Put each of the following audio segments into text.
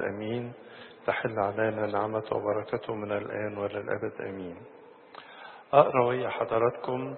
أمين تحل علينا نعمة وبركته من الآن وللأبد أمين أقرأ ويا حضراتكم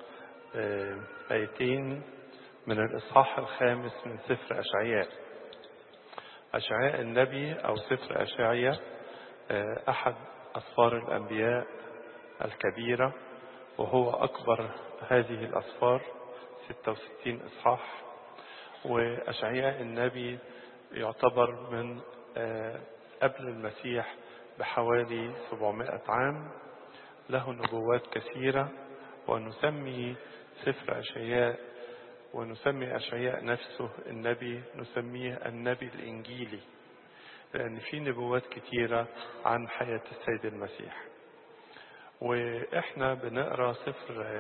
آيتين من الإصحاح الخامس من سفر أشعياء أشعياء النبي أو سفر أشعياء أحد أسفار الأنبياء الكبيرة وهو أكبر هذه الأسفار 66 إصحاح وأشعياء النبي يعتبر من قبل المسيح بحوالي 700 عام له نبوات كثيرة ونسمي سفر أشعياء ونسمي أشعياء نفسه النبي نسميه النبي الإنجيلي لأن في نبوات كثيرة عن حياة السيد المسيح وإحنا بنقرأ سفر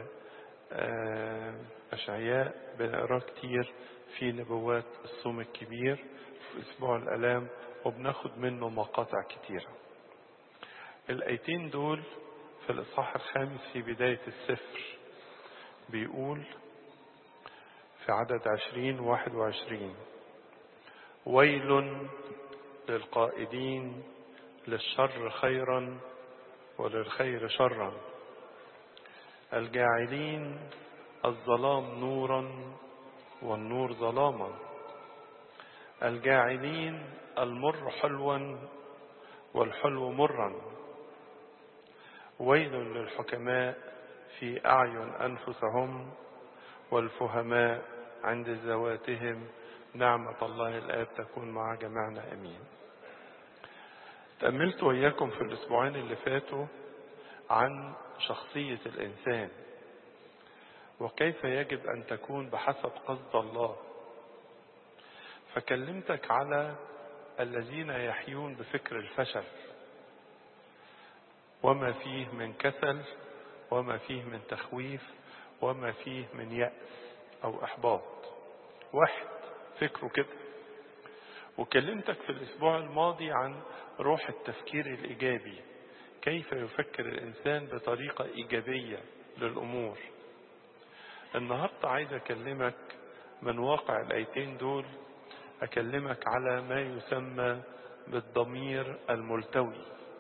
أشعياء بنقرأ كتير في نبوات الصوم الكبير في أسبوع الألام وبناخد منه مقاطع كتيرة الآيتين دول في الإصحاح الخامس في بداية السفر بيقول في عدد عشرين واحد وعشرين ويل للقائدين للشر خيرا وللخير شرا الجاعلين الظلام نورا والنور ظلاما الجاعلين المر حلوا والحلو مرا ويل للحكماء في أعين أنفسهم والفهماء عند ذواتهم نعمة الله الآب تكون مع جميعنا أمين تأملت وإياكم في الأسبوعين اللي فاتوا عن شخصية الإنسان وكيف يجب أن تكون بحسب قصد الله فكلمتك على الذين يحيون بفكر الفشل وما فيه من كسل وما فيه من تخويف وما فيه من يأس أو إحباط واحد فكره كده وكلمتك في الأسبوع الماضي عن روح التفكير الإيجابي كيف يفكر الإنسان بطريقة إيجابية للأمور النهاردة عايز أكلمك من واقع الآيتين دول أكلمك على ما يسمى بالضمير الملتوي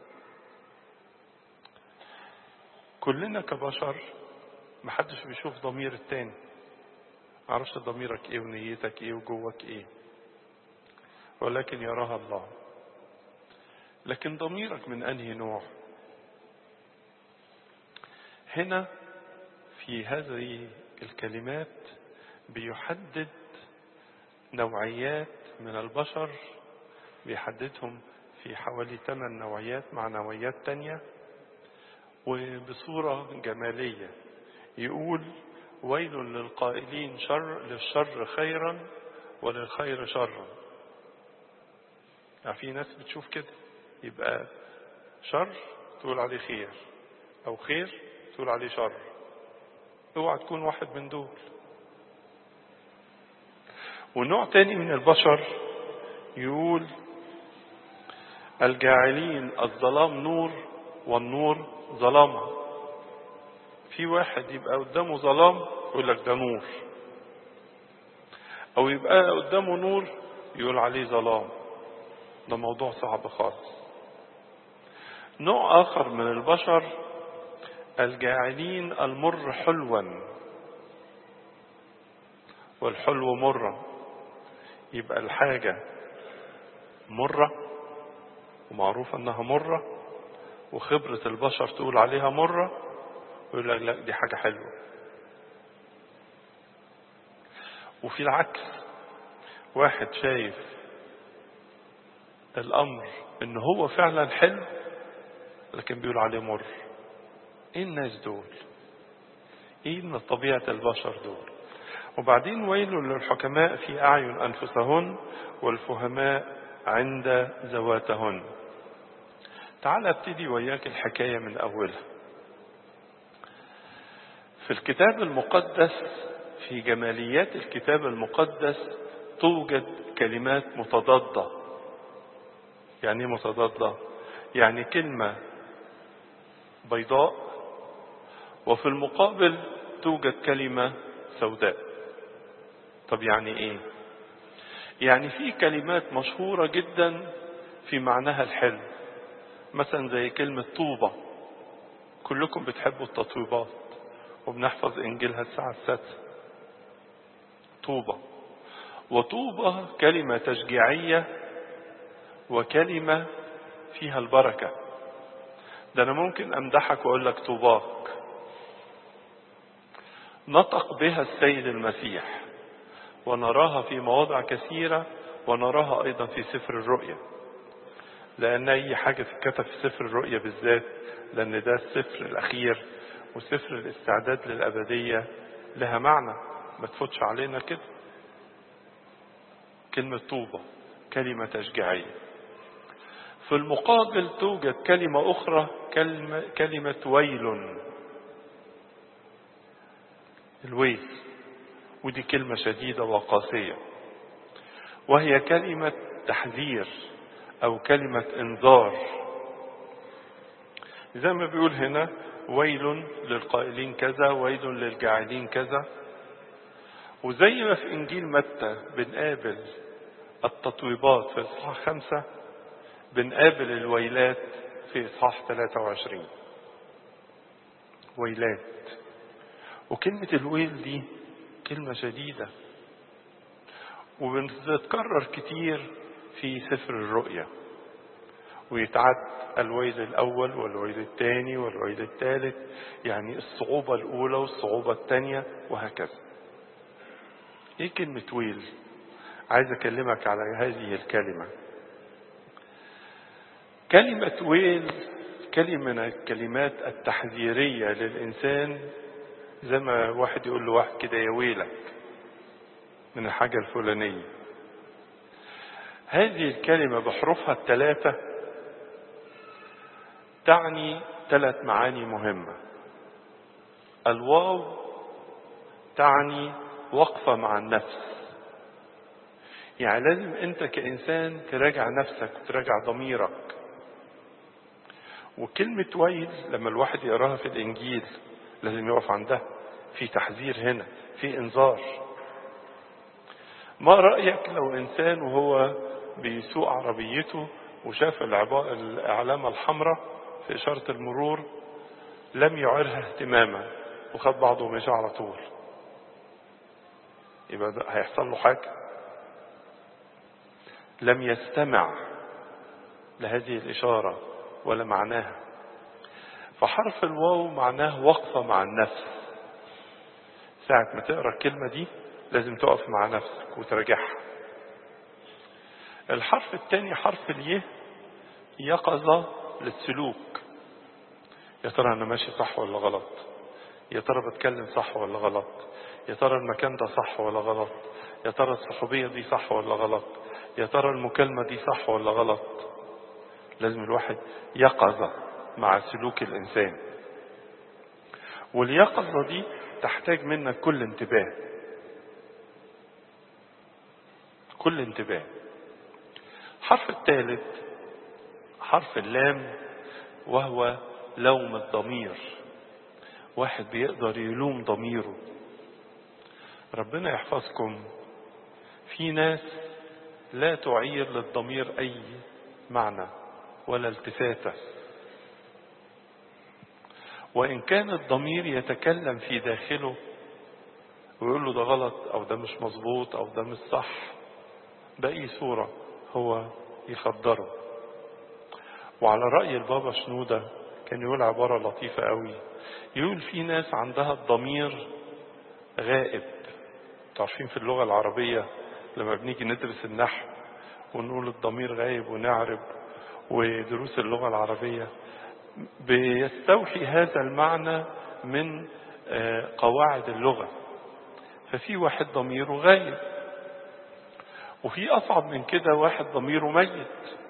كلنا كبشر محدش بيشوف ضمير التاني معرفش ضميرك ايه ونيتك ايه وجوك ايه ولكن يراها الله لكن ضميرك من انهي نوع هنا في هذه الكلمات بيحدد نوعيات من البشر بيحددهم في حوالي ثمان نوعيات مع نوعيات تانية وبصورة جمالية يقول ويل للقائلين شر للشر خيرا وللخير شرا يعني في ناس بتشوف كده يبقى شر تقول عليه خير او خير تقول عليه شر اوعى تكون واحد من دول ونوع تاني من البشر يقول الجاعلين الظلام نور والنور ظلامة في واحد يبقى قدامه ظلام يقول لك ده نور او يبقى قدامه نور يقول عليه ظلام ده موضوع صعب خالص نوع اخر من البشر الجاعلين المر حلوا والحلو مرة يبقى الحاجة مرة ومعروف انها مرة وخبرة البشر تقول عليها مرة ويقول لك لا دي حاجة حلوة وفي العكس واحد شايف الامر ان هو فعلا حلو لكن بيقول عليه مر ايه الناس دول ايه من طبيعة البشر دول وبعدين ويل للحكماء في اعين انفسهن والفهماء عند ذواتهن تعال ابتدي وياك الحكاية من اولها في الكتاب المقدس في جماليات الكتاب المقدس توجد كلمات متضادة يعني ايه متضادة يعني كلمة بيضاء وفي المقابل توجد كلمة سوداء طب يعني ايه يعني في كلمات مشهورة جدا في معناها الحلو مثلا زي كلمة طوبة كلكم بتحبوا التطويبات وبنحفظ إنجيلها الساعة السادسة طوبة وطوبة كلمة تشجيعية وكلمة فيها البركة ده أنا ممكن أمدحك وأقول لك طوباك نطق بها السيد المسيح ونراها في مواضع كثيرة ونراها أيضا في سفر الرؤيا لأن أي حاجة تتكتب في سفر الرؤيا بالذات لأن ده السفر الأخير وسفر الاستعداد للأبدية لها معنى ما تفوتش علينا كده كلمة طوبة كلمة تشجيعية في المقابل توجد كلمة أخرى كلمة, كلمة ويل الويل ودي كلمة شديدة وقاسية وهي كلمة تحذير أو كلمة إنذار زي ما بيقول هنا ويل للقائلين كذا ويل للجاعلين كذا وزي ما في إنجيل متى بنقابل التطويبات في إصحاح خمسة بنقابل الويلات في إصحاح 23 ويلات وكلمة الويل دي كلمة شديدة وبتتكرر كتير في سفر الرؤيا ويتعد الويل الأول والويل الثاني والويل الثالث يعني الصعوبة الأولى والصعوبة الثانية وهكذا إيه كلمة ويل عايز أكلمك على هذه الكلمة كلمة ويل كلمة من الكلمات التحذيرية للإنسان زي ما واحد يقول له واحد كده يا ويلك من الحاجة الفلانية هذه الكلمة بحروفها الثلاثة تعني ثلاث معاني مهمة الواو تعني وقفة مع النفس يعني لازم انت كإنسان تراجع نفسك وتراجع ضميرك وكلمة ويل لما الواحد يقراها في الإنجيل لازم يقف عندها في تحذير هنا في إنذار ما رأيك لو إنسان وهو بيسوق عربيته وشاف العلامة الحمراء في إشارة المرور لم يعرها اهتماما وخد بعضه ومشى على طول يبقى ده هيحصل له حاجة لم يستمع لهذه الإشارة ولا معناها فحرف الواو معناه وقفة مع النفس ساعة ما تقرأ الكلمة دي لازم تقف مع نفسك وتراجعها الحرف الثاني حرف اليه يقظة للسلوك يا ترى أنا ماشي صح ولا غلط يا ترى بتكلم صح ولا غلط يا ترى المكان ده صح ولا غلط يا ترى الصحوبية دي صح ولا غلط يا ترى المكالمة دي صح ولا غلط لازم الواحد يقظة مع سلوك الإنسان واليقظة دي تحتاج منك كل انتباه كل انتباه حرف الثالث حرف اللام وهو لوم الضمير واحد بيقدر يلوم ضميره ربنا يحفظكم في ناس لا تعير للضمير أي معنى ولا التفاتة وإن كان الضمير يتكلم في داخله ويقول له ده غلط أو ده مش مظبوط أو ده مش صح بأي صورة هو يخدره وعلى رأي البابا شنودة كان يقول عبارة لطيفة قوي يقول في ناس عندها الضمير غائب تعرفين في اللغة العربية لما بنيجي ندرس النحو ونقول الضمير غايب ونعرب ودروس اللغة العربية بيستوحي هذا المعنى من قواعد اللغة ففي واحد ضميره غايب وفي أصعب من كده واحد ضميره ميت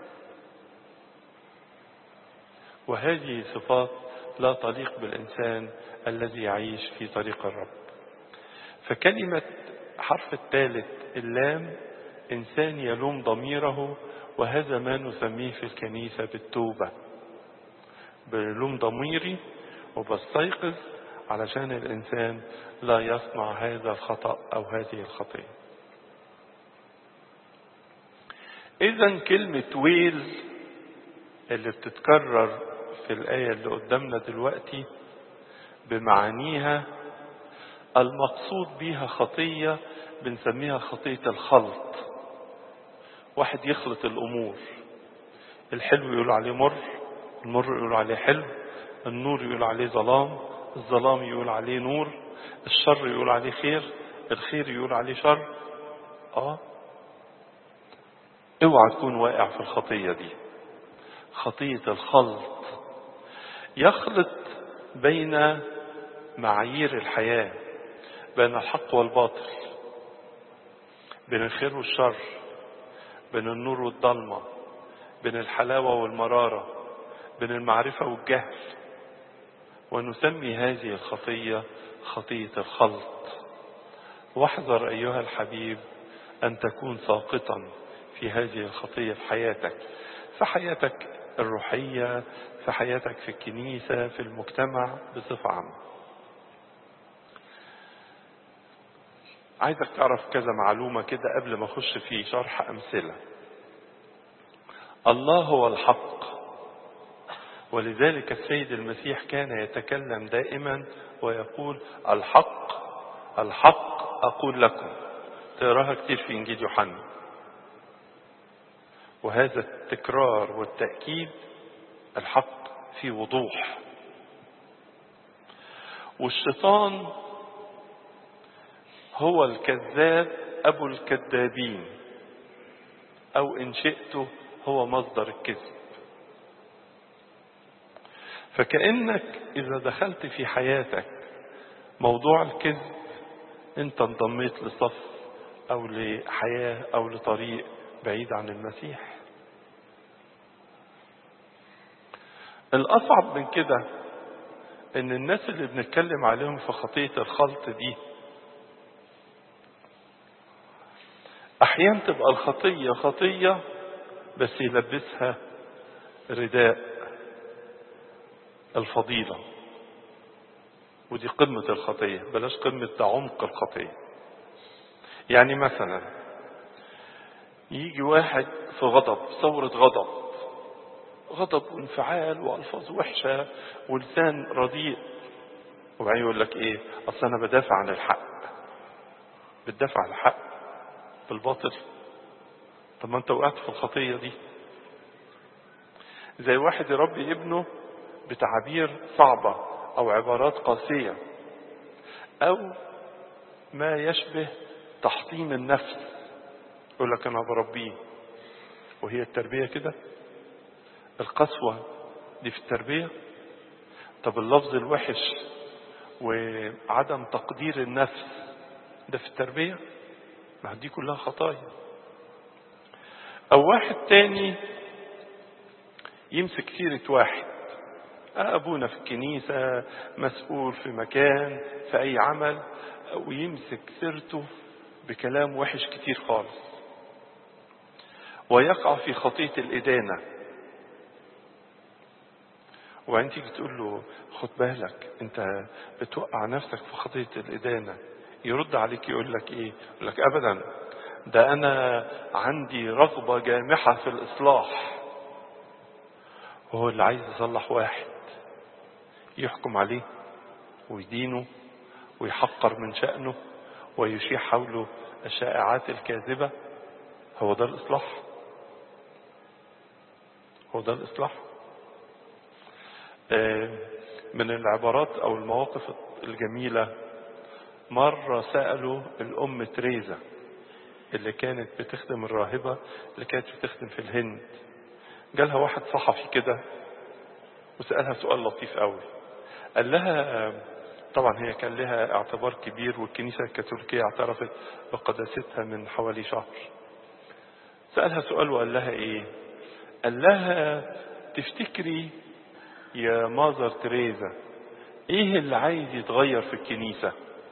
وهذه صفات لا تليق بالإنسان الذي يعيش في طريق الرب فكلمة حرف الثالث اللام إنسان يلوم ضميره وهذا ما نسميه في الكنيسة بالتوبة بلوم ضميري وبستيقظ علشان الإنسان لا يصنع هذا الخطأ أو هذه الخطية إذا كلمة ويل اللي بتتكرر في الآية اللي قدامنا دلوقتي بمعانيها المقصود بيها خطية بنسميها خطية الخلط واحد يخلط الأمور الحلو يقول عليه مر المر يقول عليه حلو النور يقول عليه ظلام الظلام يقول عليه نور الشر يقول عليه خير الخير يقول عليه شر اه اوعى تكون واقع في الخطية دي خطية الخلط يخلط بين معايير الحياة بين الحق والباطل بين الخير والشر بين النور والضلمة بين الحلاوة والمرارة بين المعرفة والجهل ونسمي هذه الخطية خطية الخلط واحذر أيها الحبيب أن تكون ساقطا في هذه الخطية في حياتك في حياتك الروحية في حياتك في الكنيسة في المجتمع بصفة عامة عايزك تعرف كذا معلومة كده قبل ما أخش في شرح أمثلة الله هو الحق ولذلك السيد المسيح كان يتكلم دائما ويقول الحق الحق أقول لكم تراها كتير في إنجيل يوحنا وهذا التكرار والتأكيد الحق في وضوح والشيطان هو الكذاب أبو الكذابين أو إن شئت هو مصدر الكذب فكأنك إذا دخلت في حياتك موضوع الكذب أنت انضميت لصف أو لحياة أو لطريق بعيد عن المسيح الأصعب من كده إن الناس اللي بنتكلم عليهم في خطية الخلط دي أحيانا تبقى الخطية خطية بس يلبسها رداء الفضيلة ودي قمة الخطية بلاش قمة ده عمق الخطية يعني مثلا يجي واحد في غضب ثورة غضب غضب وانفعال والفاظ وحشه ولسان رديء وبعدين يقول لك ايه اصل انا بدافع عن الحق بتدافع عن الحق بالباطل طب ما انت وقعت في الخطيه دي زي واحد يربي ابنه بتعابير صعبه او عبارات قاسيه او ما يشبه تحطيم النفس يقول لك انا بربيه وهي التربيه كده القسوة دي في التربية طب اللفظ الوحش وعدم تقدير النفس ده في التربية ما دي كلها خطايا أو واحد تاني يمسك سيرة واحد أبونا في الكنيسة مسؤول في مكان في أي عمل ويمسك سيرته بكلام وحش كتير خالص ويقع في خطية الإدانة وبعدين تيجي تقول له خد بالك انت بتوقع نفسك في خطية الإدانة يرد عليك يقول لك ايه يقول لك ابدا ده انا عندي رغبة جامحة في الاصلاح وهو اللي عايز يصلح واحد يحكم عليه ويدينه ويحقر من شأنه ويشيع حوله الشائعات الكاذبة هو ده الإصلاح هو ده الإصلاح من العبارات أو المواقف الجميلة مرة سألوا الأم تريزا اللي كانت بتخدم الراهبة اللي كانت بتخدم في الهند جالها واحد صحفي كده وسألها سؤال لطيف قوي قال لها طبعا هي كان لها اعتبار كبير والكنيسة الكاثوليكية اعترفت بقداستها من حوالي شهر سألها سؤال وقال لها ايه قال لها تفتكري يا ماذر تريزا ايه اللي عايز يتغير في الكنيسة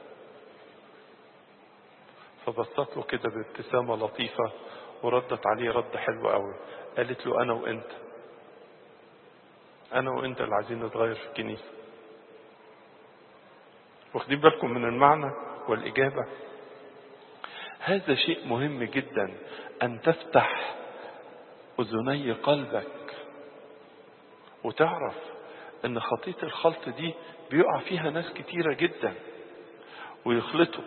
فبصت له كده بابتسامة لطيفة وردت عليه رد حلو قوي قالت له انا وانت انا وانت اللي عايزين نتغير في الكنيسة واخدين بالكم من المعنى والإجابة هذا شيء مهم جدا أن تفتح أذني قلبك وتعرف ان خطية الخلط دي بيقع فيها ناس كتيرة جدا ويخلطوا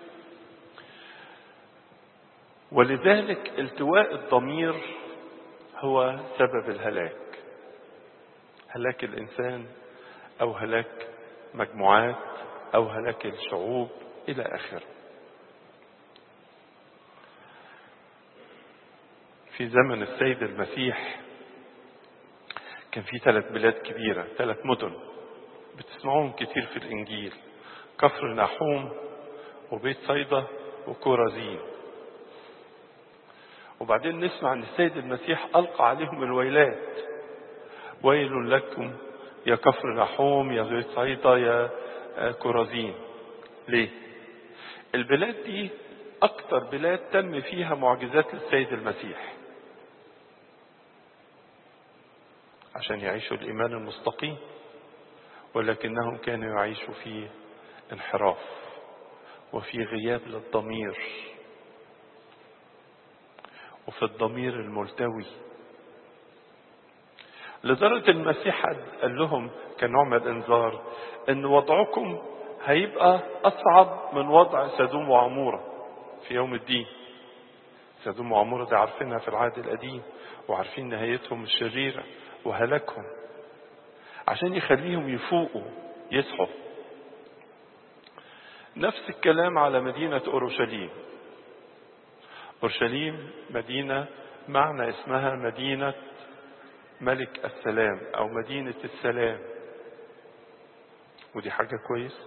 ولذلك التواء الضمير هو سبب الهلاك هلاك الإنسان أو هلاك مجموعات أو هلاك الشعوب إلى آخره في زمن السيد المسيح كان في ثلاث بلاد كبيرة ثلاث مدن بتسمعوهم كتير في الإنجيل كفر نحوم وبيت صيدا وكورازين وبعدين نسمع ان السيد المسيح ألقى عليهم الويلات ويل لكم يا كفر نحوم يا بيت صيدا يا كورازين ليه البلاد دي أكتر بلاد تم فيها معجزات للسيد المسيح عشان يعيشوا الإيمان المستقيم ولكنهم كانوا يعيشوا في انحراف وفي غياب للضمير وفي الضمير الملتوي لدرجة المسيح قال لهم كنوع من الانذار ان وضعكم هيبقى اصعب من وضع سدوم وعمورة في يوم الدين سدوم وعمورة دي عارفينها في العهد القديم وعارفين نهايتهم الشريرة وهلكهم عشان يخليهم يفوقوا يصحوا نفس الكلام على مدينة أورشليم أورشليم مدينة معنى اسمها مدينة ملك السلام أو مدينة السلام ودي حاجة كويس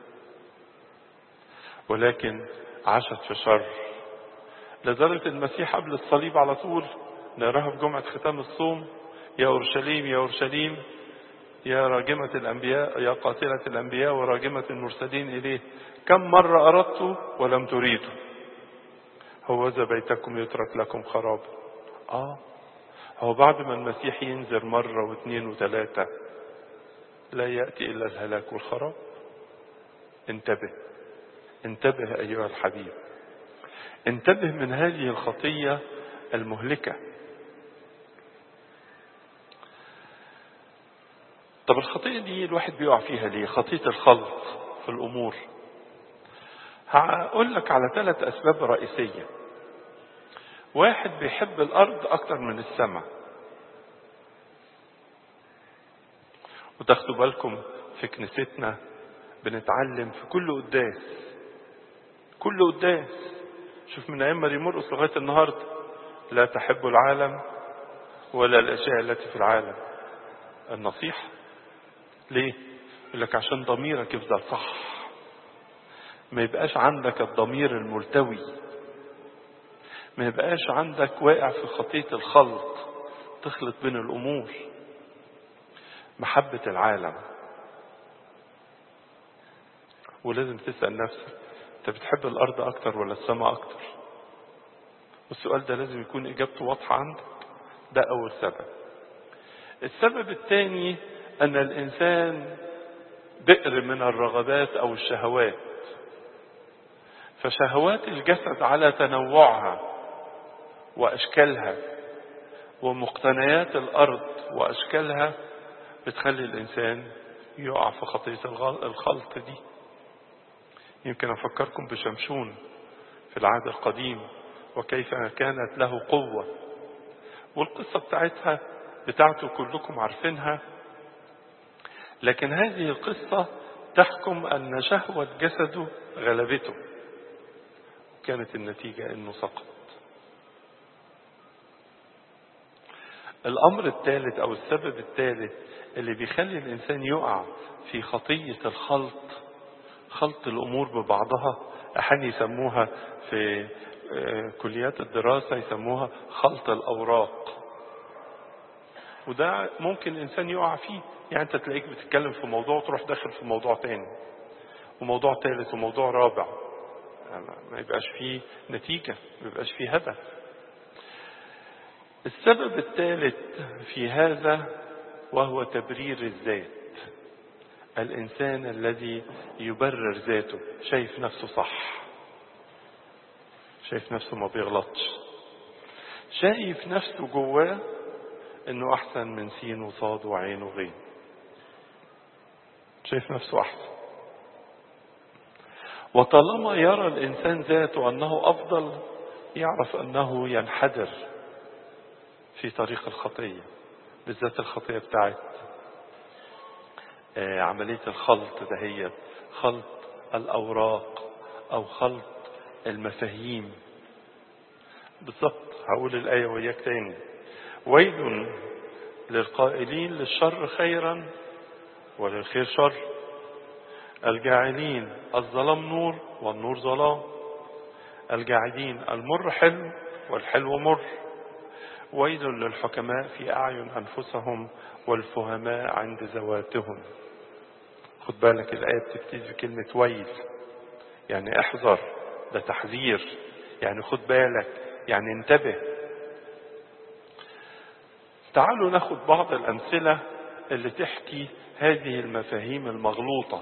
ولكن عاشت في شر لدرجة المسيح قبل الصليب على طول نراها في جمعة ختام الصوم يا أورشليم يا أورشليم يا راجمة الأنبياء يا قاتلة الأنبياء وراجمة المرسلين إليه كم مرة أردت ولم تريدوا هوذا بيتكم يترك لكم خراب آه هو بعد ما المسيح ينزل مرة واثنين وثلاثة لا يأتي إلا الهلاك والخراب انتبه انتبه أيها الحبيب انتبه من هذه الخطية المهلكة طب الخطية دي الواحد بيقع فيها ليه خطية الخلط في الأمور هقول لك على ثلاث أسباب رئيسية واحد بيحب الأرض أكتر من السماء وتاخدوا بالكم في كنيستنا بنتعلم في كل قداس كل قداس شوف من أيام مريم مرقس لغاية النهاردة لا تحب العالم ولا الأشياء التي في العالم النصيحة ليه؟ يقول لك عشان ضميرك يفضل صح ما يبقاش عندك الضمير الملتوي ما يبقاش عندك واقع في خطية الخلط تخلط بين الأمور محبة العالم ولازم تسأل نفسك انت بتحب الأرض أكتر ولا السماء أكتر والسؤال ده لازم يكون إجابته واضحة عندك ده أول سبب السبب الثاني أن الإنسان بئر من الرغبات أو الشهوات فشهوات الجسد على تنوعها وأشكالها ومقتنيات الأرض وأشكالها بتخلي الإنسان يقع في خطية الخلط دي يمكن أفكركم بشمشون في العهد القديم وكيف كانت له قوة والقصة بتاعتها بتاعته كلكم عارفينها لكن هذه القصة تحكم أن شهوة جسده غلبته كانت النتيجة أنه سقط الأمر الثالث أو السبب الثالث اللي بيخلي الإنسان يقع في خطية الخلط خلط الأمور ببعضها أحيانا يسموها في كليات الدراسة يسموها خلط الأوراق وده ممكن الإنسان يقع فيه يعني أنت تلاقيك بتتكلم في موضوع وتروح داخل في موضوع تاني وموضوع ثالث وموضوع رابع ما يبقاش فيه نتيجة ما يبقاش فيه هدف السبب الثالث في هذا وهو تبرير الذات الإنسان الذي يبرر ذاته شايف نفسه صح شايف نفسه ما بيغلطش شايف نفسه جواه انه احسن من سين وصاد وعين وغين شايف نفسه احسن وطالما يرى الانسان ذاته انه افضل يعرف انه ينحدر في طريق الخطيه بالذات الخطيه بتاعت آه، عمليه الخلط دهيت خلط الاوراق او خلط المفاهيم بالضبط هقول الايه وياك تاني ويل للقائلين للشر خيرا وللخير شر الجاعلين الظلام نور والنور ظلام الجاعلين المر حلو والحلو مر ويل للحكماء في أعين أنفسهم والفهماء عند ذواتهم خد بالك الآية بتبتدي بكلمة ويل يعني احذر ده تحذير يعني خد بالك يعني انتبه تعالوا ناخد بعض الأمثلة اللي تحكي هذه المفاهيم المغلوطة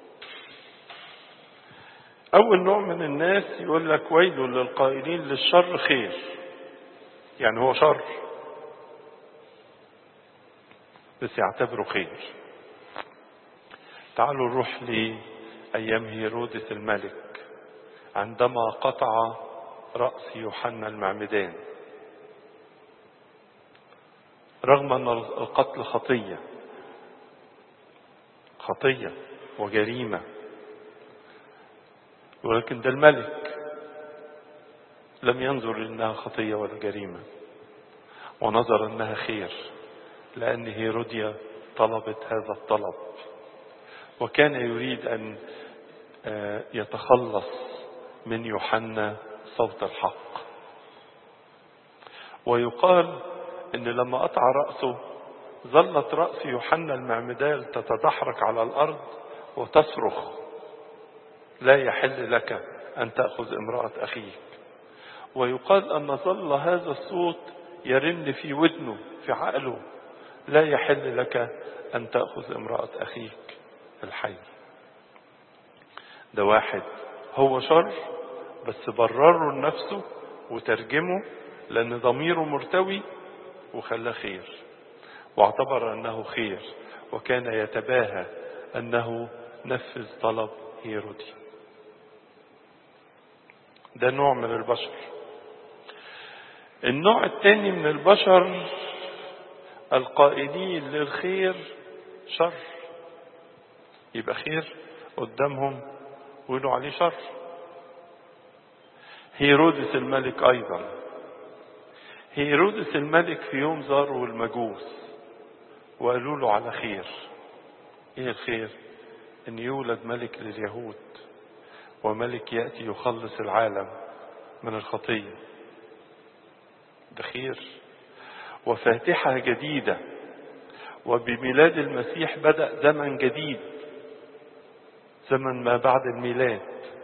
أول نوع من الناس يقول لك ويل للقائلين للشر خير يعني هو شر بس يعتبره خير تعالوا نروح لأيام هيرودس الملك عندما قطع رأس يوحنا المعمدان رغم أن القتل خطية خطية وجريمة ولكن ده الملك لم ينظر انها خطيه ولا جريمه ونظر انها خير لان هيروديا طلبت هذا الطلب وكان يريد ان يتخلص من يوحنا صوت الحق ويقال ان لما قطع راسه ظلت راس يوحنا المعمدال تتدحرج على الارض وتصرخ لا يحل لك أن تأخذ امرأة أخيك ويقال أن ظل هذا الصوت يرن في ودنه في عقله لا يحل لك أن تأخذ امرأة أخيك الحي ده واحد هو شر بس برره لنفسه وترجمه لأن ضميره مرتوي وخلاه خير واعتبر أنه خير وكان يتباهى أنه نفذ طلب هيرودي ده نوع من البشر النوع الثاني من البشر القائدين للخير شر يبقى خير قدامهم ويقولوا عليه شر هيرودس الملك ايضا هيرودس الملك في يوم زاروا المجوس وقالوا له على خير ايه الخير ان يولد ملك لليهود وملك يأتي يخلص العالم من الخطية ده خير وفاتحة جديدة وبميلاد المسيح بدأ زمن جديد زمن ما بعد الميلاد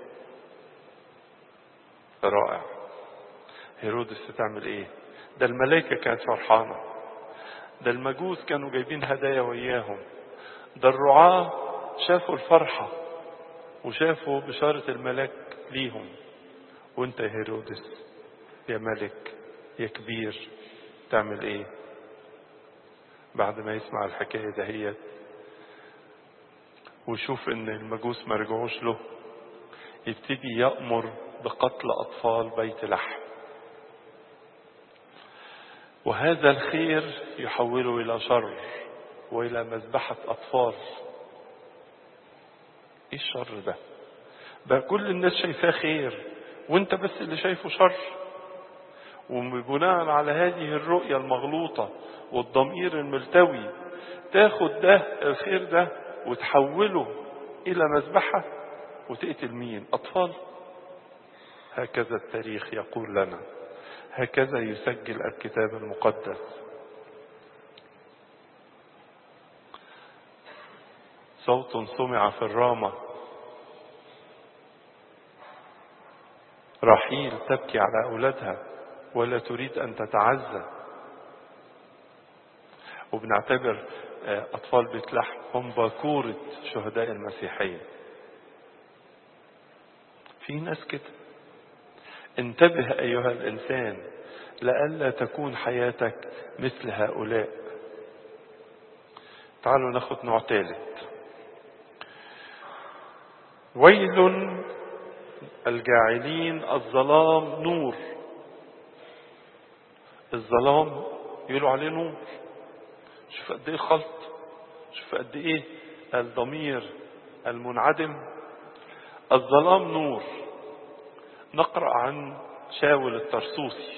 رائع هيرودس تعمل ايه ده الملائكة كانت فرحانة ده المجوس كانوا جايبين هدايا وياهم ده الرعاة شافوا الفرحة وشافوا بشارة الملاك ليهم وانت يا هيرودس يا ملك يا كبير تعمل ايه بعد ما يسمع الحكاية دهيت ويشوف ان المجوس ما رجعوش له يبتدي يأمر بقتل أطفال بيت لحم وهذا الخير يحوله إلى شر وإلى مذبحة أطفال ايه الشر ده بقى كل الناس شايفاه خير وانت بس اللي شايفه شر وبناء على هذه الرؤية المغلوطة والضمير الملتوي تاخد ده الخير ده وتحوله إلى مذبحة وتقتل مين أطفال هكذا التاريخ يقول لنا هكذا يسجل الكتاب المقدس صوت سمع في الرامة رحيل تبكي على أولادها ولا تريد أن تتعزى وبنعتبر أطفال بيت لحم هم باكورة شهداء المسيحية في ناس كده انتبه أيها الإنسان لئلا تكون حياتك مثل هؤلاء تعالوا ناخد نوع ثالث ويل الجاعلين الظلام نور الظلام يقولوا عليه نور شوف قد ايه خلط شوف قد ايه الضمير المنعدم الظلام نور نقرأ عن شاول الترسوسي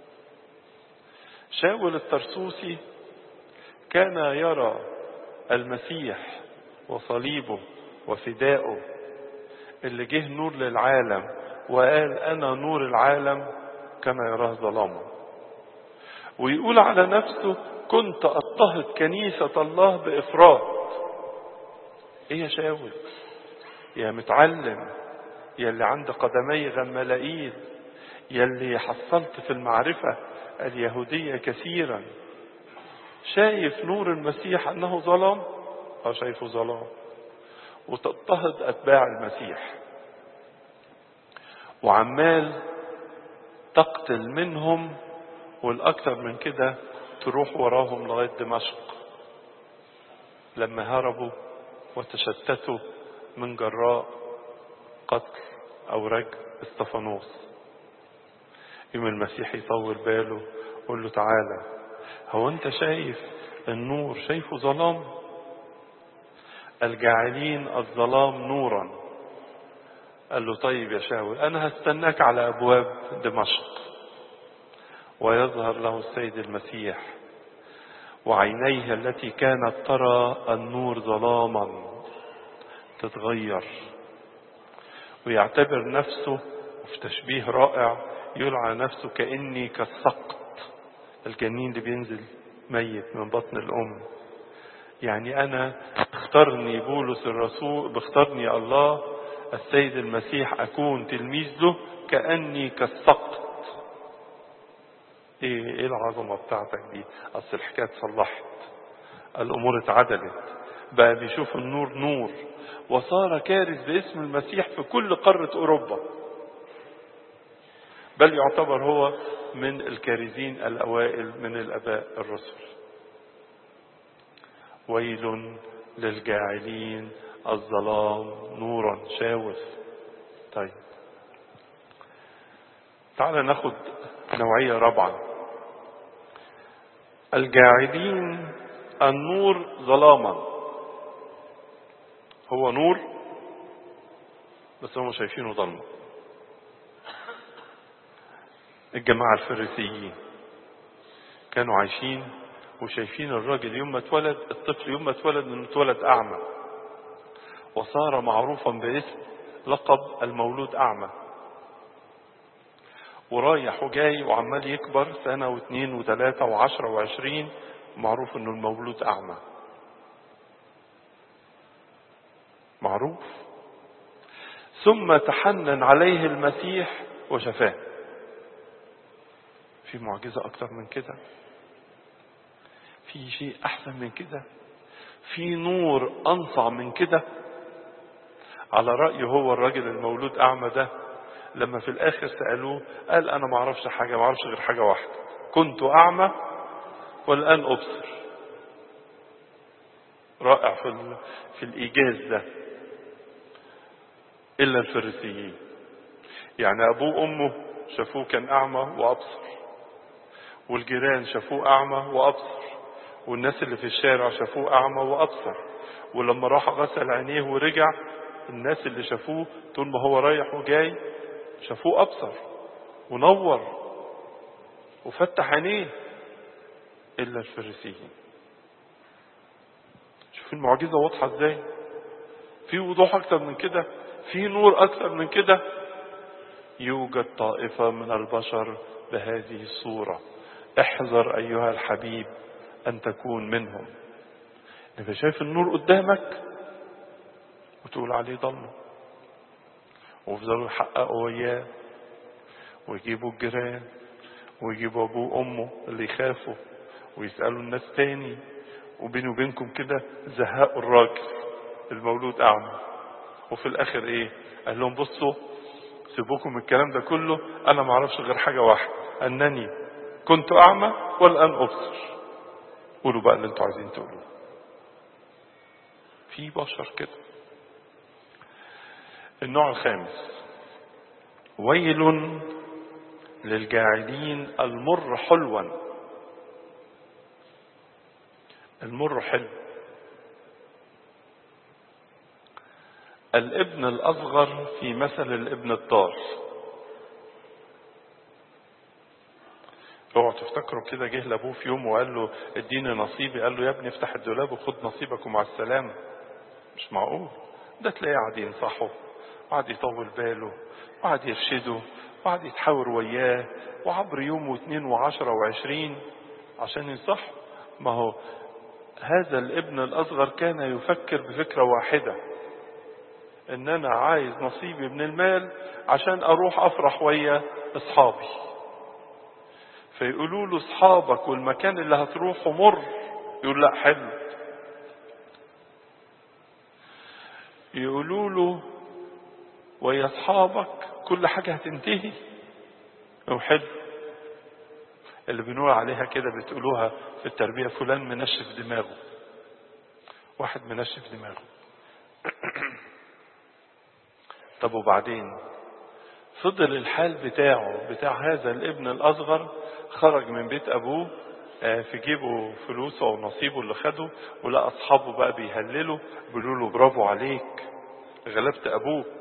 شاول الترسوسي كان يرى المسيح وصليبه وفدائه اللي جه نور للعالم وقال انا نور العالم كما يراه ظلاما ويقول على نفسه كنت اضطهد كنيسة الله بافراط ايه يا شاول يا متعلم يا اللي عند قدمي غملائيل يا اللي حصلت في المعرفة اليهودية كثيرا شايف نور المسيح انه ظلام او شايفه ظلام وتضطهد اتباع المسيح وعمال تقتل منهم والاكثر من كده تروح وراهم لغايه دمشق لما هربوا وتشتتوا من جراء قتل او رجم استفانوس يوم المسيح يطول باله يقول له تعالى هو انت شايف النور شايفه ظلام الجاعلين الظلام نورا قال له طيب يا شاول انا هستناك على ابواب دمشق ويظهر له السيد المسيح وعينيه التي كانت ترى النور ظلاما تتغير ويعتبر نفسه في تشبيه رائع يقول على نفسه كاني كالسقط الجنين اللي بينزل ميت من بطن الأم يعني أنا اختارني بولس الرسول باختارني الله السيد المسيح أكون تلميذ له كأني كالسقط ايه ايه العظمة بتاعتك دي اصل الحكاية اتصلحت الامور اتعدلت بقى بيشوف النور نور وصار كارث باسم المسيح في كل قارة اوروبا بل يعتبر هو من الكارثين الأوائل من الأباء الرسل ويل للجاعلين الظلام نورا شاوس طيب تعال ناخد نوعية رابعة الجاعلين النور ظلاما هو نور بس هم شايفينه ظلمه الجماعة الفريسيين كانوا عايشين وشايفين الراجل يوم ما اتولد الطفل يوم ما اتولد انه اتولد اعمى وصار معروفا باسم لقب المولود اعمى ورايح وجاي وعمال يكبر سنة واثنين وثلاثة وعشرة وعشرين معروف انه المولود اعمى معروف ثم تحنن عليه المسيح وشفاه في معجزة أكتر من كده في شيء أحسن من كده في نور أنصع من كده على رأيه هو الراجل المولود أعمى ده لما في الآخر سألوه قال أنا ما أعرفش حاجة ما أعرفش غير حاجة واحدة كنت أعمى والآن أبصر رائع في, في الإيجاز ده إلا الفريسيين يعني أبوه وأمه شافوه كان أعمى وأبصر والجيران شافوه أعمى وأبصر والناس اللي في الشارع شافوه أعمى وأبصر ولما راح غسل عينيه ورجع الناس اللي شافوه طول ما هو رايح وجاي شافوه أبصر ونور وفتح عينيه إلا الفريسيين شوف المعجزة واضحة ازاي في وضوح أكتر من كده في نور أكتر من كده يوجد طائفة من البشر بهذه الصورة احذر أيها الحبيب أن تكون منهم إذا شايف النور قدامك وتقول عليه ضلمة ويفضلوا يحققوا وياه ويجيبوا الجيران ويجيبوا أبوه وأمه اللي يخافوا ويسألوا الناس تاني وبيني وبينكم كده زهقوا الراجل المولود أعمى وفي الآخر إيه قال لهم بصوا سيبوكم من الكلام ده كله أنا ما أعرفش غير حاجة واحدة أنني كنت أعمى والآن أبصر قولوا بقى اللي انتوا عايزين تقولوه في بشر كده النوع الخامس ويل للجاعلين المر حلوا المر حلو الابن الأصغر في مثل الابن الضار اوعوا تفتكروا كده جه لابوه في يوم وقال له اديني نصيبي قال له يا ابني افتح الدولاب وخد نصيبك ومع السلامه مش معقول ده تلاقيه قاعد ينصحه وقعد يطول باله وقعد يرشده وقعد يتحاور وياه وعبر يوم واثنين وعشرة وعشرين عشان ينصح ما هو هذا الابن الأصغر كان يفكر بفكرة واحدة ان انا عايز نصيبي من المال عشان اروح افرح ويا اصحابي فيقولوا له اصحابك والمكان اللي هتروحه مر يقول لا حلو يقولوا له ويا اصحابك كل حاجة هتنتهي يقول حلو اللي بنقول عليها كده بتقولوها في التربية فلان منشف دماغه واحد منشف دماغه طب وبعدين فضل الحال بتاعه بتاع هذا الابن الأصغر خرج من بيت أبوه في جيبه فلوسه أو نصيبه اللي خده ولقى أصحابه بقى بيهللوا بيقولوا له برافو عليك غلبت أبوك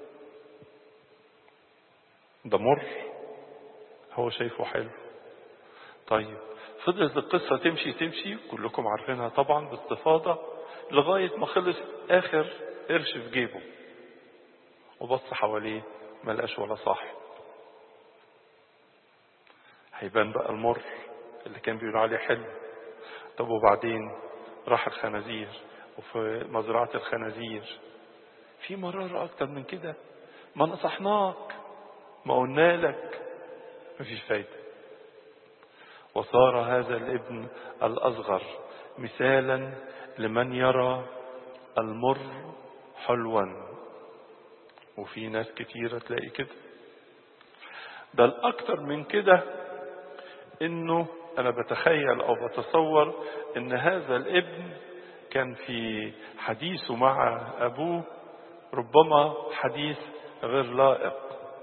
ده مر هو شايفه حلو طيب فضلت القصة تمشي تمشي كلكم عارفينها طبعا باستفاضة لغاية ما خلص آخر قرش في جيبه وبص حواليه ما لقاش ولا صاحب هيبان بقى المر اللي كان بيقول عليه حلو طب وبعدين راح الخنازير وفي مزرعة الخنازير في مرارة أكتر من كده ما نصحناك ما قلنا لك مفيش فايدة وصار هذا الابن الأصغر مثالا لمن يرى المر حلوا وفي ناس كتيرة تلاقي كده ده الأكتر من كده إنه أنا بتخيل أو بتصور إن هذا الابن كان في حديثه مع أبوه ربما حديث غير لائق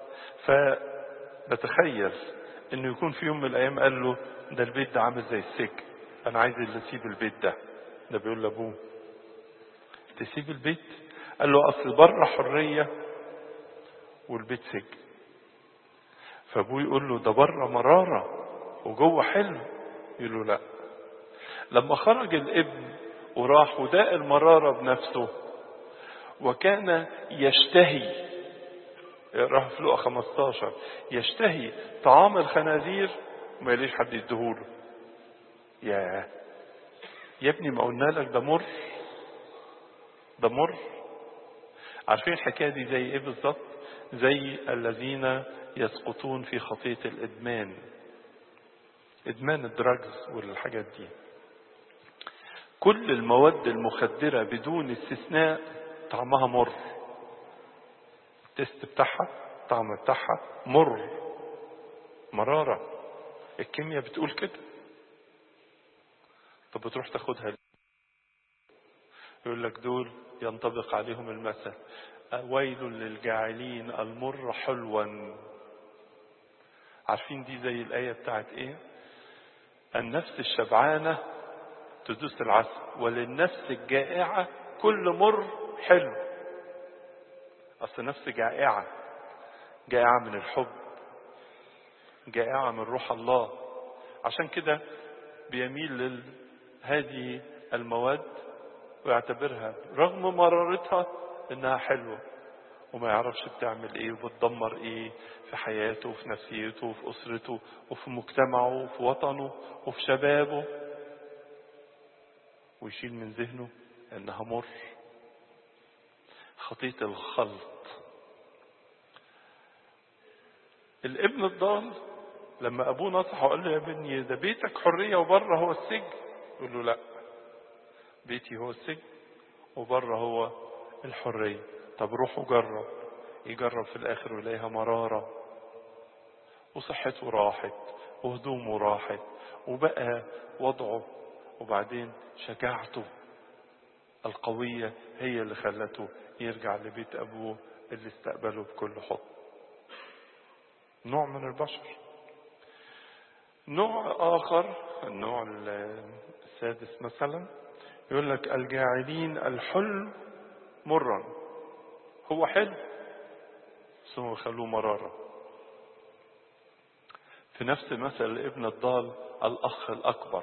فبتخيل إنه يكون في يوم من الأيام قال له ده البيت ده عامل زي السجن أنا عايز اللي أسيب البيت ده ده بيقول لأبوه تسيب البيت قال له أصل بره حرية والبيت سجن فابوه يقول له ده بره مرارة وجوه حلو يقول له لا لما خرج الابن وراح وداء المرارة بنفسه وكان يشتهي راح في لقى 15 يشتهي طعام الخنازير وما يليش حد يديهوله يا يا ابني ما قلنا لك ده مر ده مر عارفين الحكايه دي زي ايه بالظبط زي الذين يسقطون في خطيه الادمان ادمان الدراجز والحاجات دي كل المواد المخدره بدون استثناء طعمها مر التست بتاعها الطعم بتاعها مر مراره الكيمياء بتقول كده طب بتروح تاخدها يقول لك دول ينطبق عليهم المثل ويل للجاعلين المر حلوا عارفين دي زي الآية بتاعت ايه النفس الشبعانة تدوس العسل وللنفس الجائعة كل مر حلو أصل نفس جائعة جائعة من الحب جائعة من روح الله عشان كده بيميل لهذه المواد ويعتبرها رغم مرارتها انها حلوة وما يعرفش بتعمل ايه وبتدمر ايه في حياته وفي نفسيته وفي اسرته وفي مجتمعه وفي وطنه وفي شبابه ويشيل من ذهنه انها مر خطية الخلط الابن الضال لما ابوه نصحه وقال له يا ابني ده بيتك حريه وبره هو السجن يقول له لا بيتي هو السجن وبره هو الحريه طب روح وجرب يجرب في الاخر ويلاقيها مراره وصحته راحت وهدومه راحت وبقى وضعه وبعدين شجاعته القوية هي اللي خلته يرجع لبيت أبوه اللي استقبله بكل حب نوع من البشر نوع آخر النوع السادس مثلا يقول لك الجاعلين الحلم مرا هو حلو بس هو خلوه مرارة في نفس مثل ابن الضال الأخ الأكبر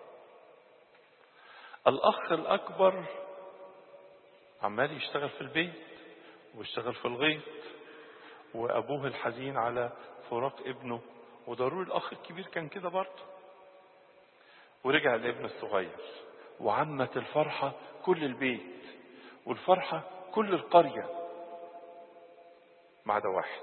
الأخ الأكبر عمال يشتغل في البيت ويشتغل في الغيط وأبوه الحزين على فراق ابنه وضروري الأخ الكبير كان كده برضه ورجع الابن الصغير وعمت الفرحة كل البيت والفرحة كل القرية ما عدا واحد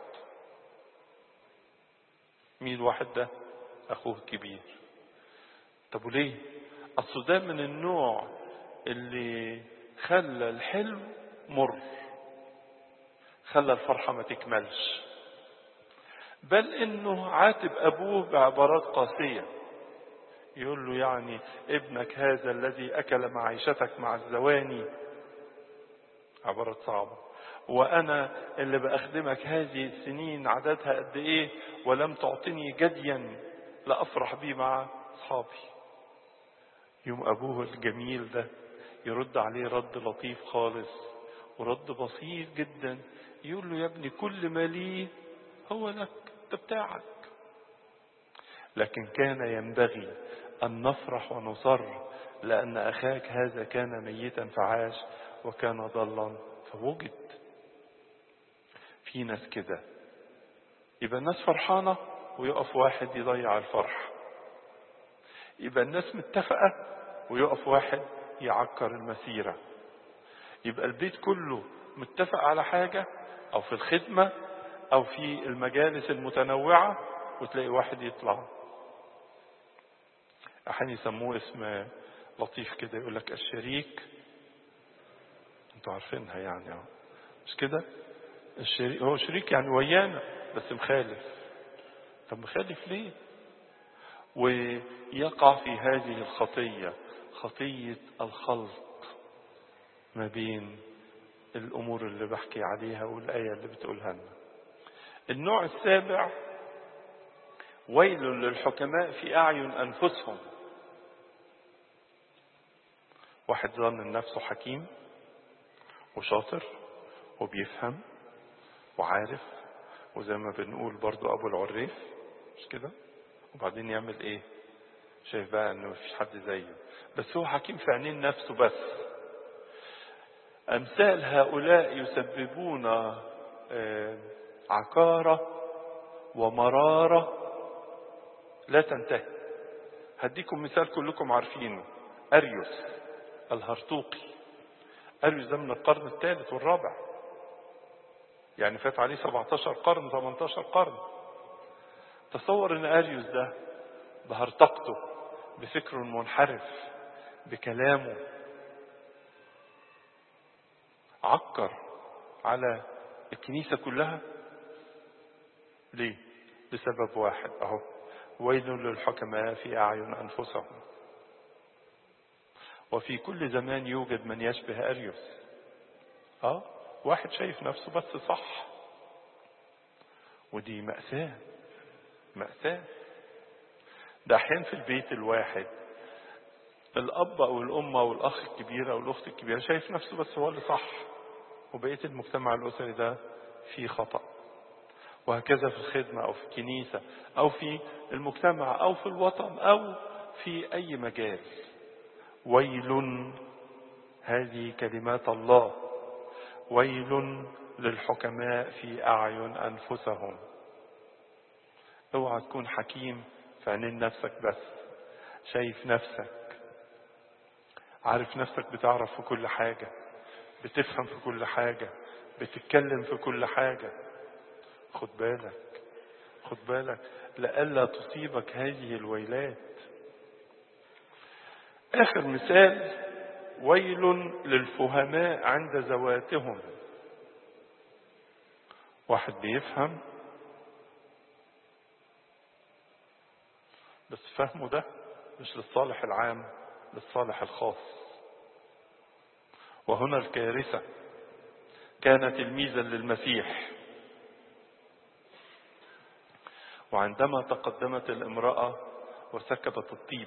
مين الواحد ده أخوه الكبير طب وليه أصل ده من النوع اللي خلى الحلو مر خلى الفرحة ما تكملش بل انه عاتب ابوه بعبارات قاسية يقول له يعني ابنك هذا الذي اكل معيشتك مع الزواني عبارات صعبة وانا اللي باخدمك هذه السنين عددها قد ايه ولم تعطني جديا لافرح بيه مع اصحابي يوم ابوه الجميل ده يرد عليه رد لطيف خالص ورد بسيط جدا يقول له يا ابني كل ما لي هو لك ده بتاعك لكن كان ينبغي أن نفرح ونصر لأن أخاك هذا كان ميتا فعاش وكان ضلا فوجد في ناس كده يبقى الناس فرحانة ويقف واحد يضيع الفرح يبقى الناس متفقة ويقف واحد يعكر المسيرة يبقى البيت كله متفق على حاجة أو في الخدمة أو في المجالس المتنوعة وتلاقي واحد يطلع أحيانا يسموه اسم لطيف كده يقول لك الشريك انتوا عارفينها يعني أهو. مش كده الشريك هو شريك يعني ويانا بس مخالف طب مخالف ليه ويقع في هذه الخطية خطية الخلط ما بين الأمور اللي بحكي عليها والآية اللي بتقولها لنا النوع السابع ويل للحكماء في أعين أنفسهم واحد ظن نفسه حكيم وشاطر وبيفهم وعارف وزي ما بنقول برضو أبو العريف مش كده وبعدين يعمل إيه شايف بقى إنه مفيش حد زيه بس هو حكيم في عينين نفسه بس أمثال هؤلاء يسببون عكارة ومرارة لا تنتهي هديكم مثال كلكم عارفينه أريوس الهرطوقي أريوس ده من القرن الثالث والرابع يعني فات عليه 17 قرن 18 قرن تصور ان أريوس ده بهرطقته بفكره المنحرف بكلامه عكر على الكنيسة كلها ليه لسبب واحد اهو ويل للحكماء في أعين أنفسهم وفي كل زمان يوجد من يشبه أريوس اه واحد شايف نفسه بس صح ودي مأساة مأساة ده أحيان في البيت الواحد الأب أو الأم أو الأخ الكبير أو الأخت الكبيرة شايف نفسه بس هو اللي صح وبقية المجتمع الأسري ده فيه خطأ وهكذا في الخدمة أو في الكنيسة أو في المجتمع أو في الوطن أو في أي مجال ويل هذه كلمات الله ويل للحكماء في أعين أنفسهم اوعى تكون حكيم في عينين نفسك بس شايف نفسك عارف نفسك بتعرف في كل حاجة بتفهم في كل حاجة بتتكلم في كل حاجة خد بالك خد بالك لئلا تصيبك هذه الويلات آخر مثال ويل للفهماء عند ذواتهم واحد بيفهم بس فهمه ده مش للصالح العام للصالح الخاص وهنا الكارثة كان تلميذا للمسيح وعندما تقدمت الامرأة وسكبت الطيب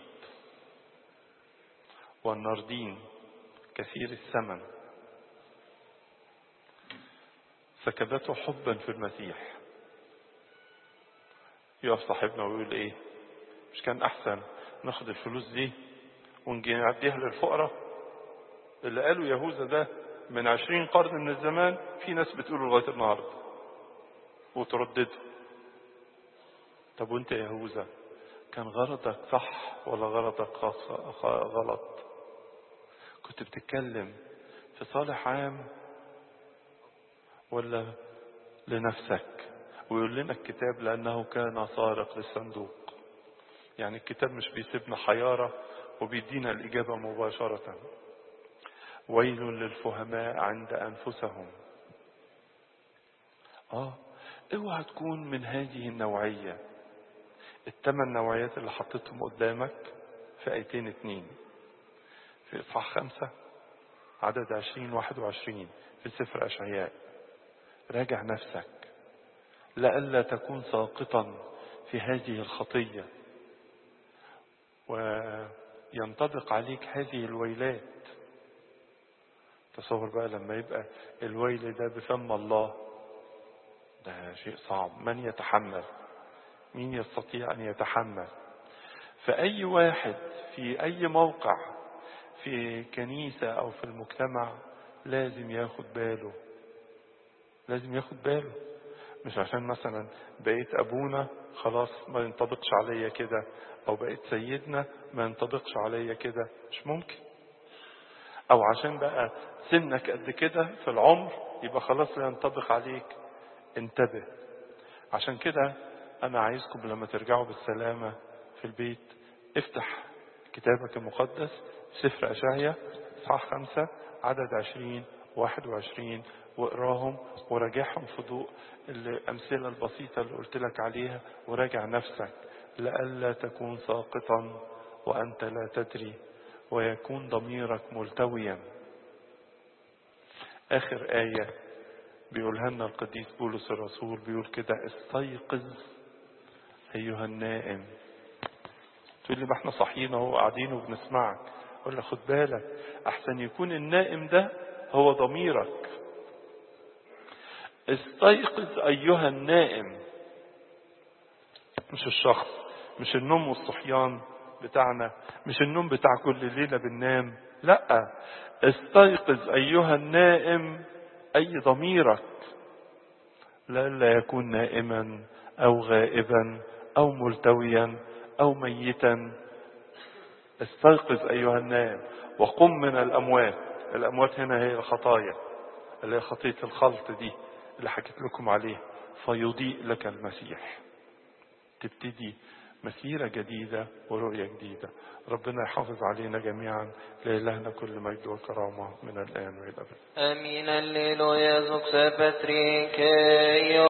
والنردين كثير الثمن سكبته حبا في المسيح يقف صاحبنا ويقول ايه مش كان احسن ناخد الفلوس دي ونجي نعديها للفقراء اللي قالوا يهوذا ده من عشرين قرن من الزمان في ناس بتقوله لغاية النهاردة وتردده طب وانت يا يهوذا كان غرضك صح ولا غرضك غلط كنت بتتكلم في صالح عام ولا لنفسك ويقول لنا الكتاب لأنه كان سارق للصندوق يعني الكتاب مش بيسيبنا حيارة وبيدينا الإجابة مباشرة ويل للفهماء عند أنفسهم آه اوعى تكون من هذه النوعية الثمان نوعيات اللي حطيتهم قدامك في آيتين اتنين في إصحاح خمسة عدد عشرين واحد وعشرين في سفر أشعياء راجع نفسك لئلا تكون ساقطا في هذه الخطية وينطبق عليك هذه الويلات تصور بقى لما يبقى الويل ده بفم الله ده شيء صعب من يتحمل مين يستطيع أن يتحمل فأي واحد في أي موقع في كنيسة أو في المجتمع لازم ياخد باله لازم ياخد باله مش عشان مثلا بقيت أبونا خلاص ما ينطبقش عليا كده أو بقيت سيدنا ما ينطبقش عليا كده مش ممكن أو عشان بقى سنك قد كده في العمر يبقى خلاص لا ينطبق عليك انتبه عشان كده أنا عايزكم لما ترجعوا بالسلامة في البيت افتح كتابك المقدس سفر أشعيا إصحاح خمسة عدد عشرين واحد وعشرين واقراهم وراجعهم في ضوء الأمثلة البسيطة اللي قلت لك عليها وراجع نفسك لئلا تكون ساقطا وأنت لا تدري ويكون ضميرك ملتويا آخر آية بيقولها لنا القديس بولس الرسول بيقول كده استيقظ أيها النائم تقول لي ما احنا صاحيين اهو قاعدين وبنسمعك اقول لك خد بالك احسن يكون النائم ده هو ضميرك استيقظ ايها النائم مش الشخص مش النوم والصحيان بتاعنا مش النوم بتاع كل ليلة بننام لا استيقظ ايها النائم اي ضميرك لئلا يكون نائما او غائبا او ملتويا او ميتا استيقظ ايها النائم وقم من الاموات الاموات هنا هي الخطايا اللي هي خطيه الخلط دي اللي حكيت لكم عليه فيضيء لك المسيح تبتدي مسيرة جديدة ورؤية جديدة ربنا يحافظ علينا جميعا لإلهنا كل مجد وكرامة من الآن وإلى الأبد Amin, alleluia, zux Patrick,